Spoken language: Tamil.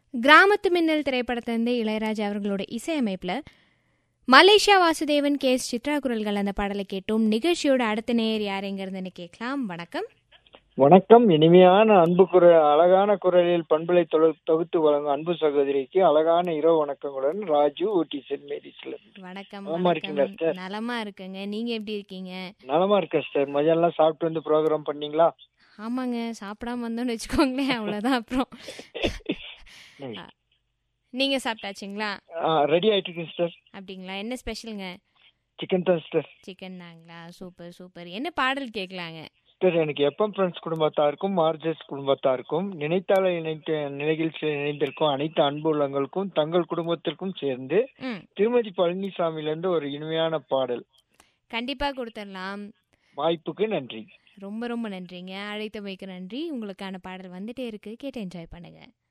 கிராமத்து மின்னல் திரைப்படத்திலிருந்து இளையராஜா அவர்களோட இசையமைப்பில் Malaysia Vasudevan K S Chithra குரல்கள் அந்த பாடலை கேட்டோம் நிகழ்ச்சியோட அடுத்த நேர் யாருங்கிறதுன்னு கேட்கலாம் வணக்கம் வணக்கம் இனிமையான அன்பு குரல் அழகான குரலில் பண்புலை தொகு- தொகுத்து வழங்கும் அன்பு சகோதரிக்கு அழகான இரவு வணக்கங்களுடன் ராஜு ஊட்டி சென்ட் மேரிஸ்ல வணக்கம் நலமா இருக்கீங்களா, வணக்கம் சார்? நலமா இருக்குங்க நீங்க எப்படி இருக்கீங்க நலமா இருக்க சார் மதியானம் சாப்பிட்டு வந்து ப்ரோக்ராம் பண்ணீங்களா ஆமாங்க சாப்பிடாம வந்தோம்னு வச்சுக்கோங்களேன் அவ்வளோதான் அப்புறம் நீங்க சாப்பிட்டாச்சுங்களா ரெடி ஆயிட்டு இருக்கு சார் அப்படிங்களா என்ன ஸ்பெஷலுங்க சிக்கன் தான் சார் சிக்கன் தாங்களா சூப்பர் சூப்பர் என்ன பாடல் கேட்கலாங்க சார் எனக்கு எப்பம் ஃப்ரெண்ட்ஸ் குடும்பத்தாருக்கும் மார்ஜஸ் குடும்பத்தாருக்கும் நினைத்தால இணைத்த நிகழ்ச்சியில் இணைந்திருக்கும் அனைத்து அன்பு உள்ளங்களுக்கும் தங்கள் குடும்பத்திற்கும் சேர்ந்து ம் திருமதி பழனிசாமில இருந்து ஒரு இனிமையான பாடல் கண்டிப்பா கொடுத்துடலாம் வாய்ப்புக்கு நன்றி ரொம்ப ரொம்ப நன்றிங்க அழைத்தமைக்கு நன்றி உங்களுக்கான பாடல் வந்துட்டே இருக்கு கேட்டு என்ஜாய் பண்ணுங்க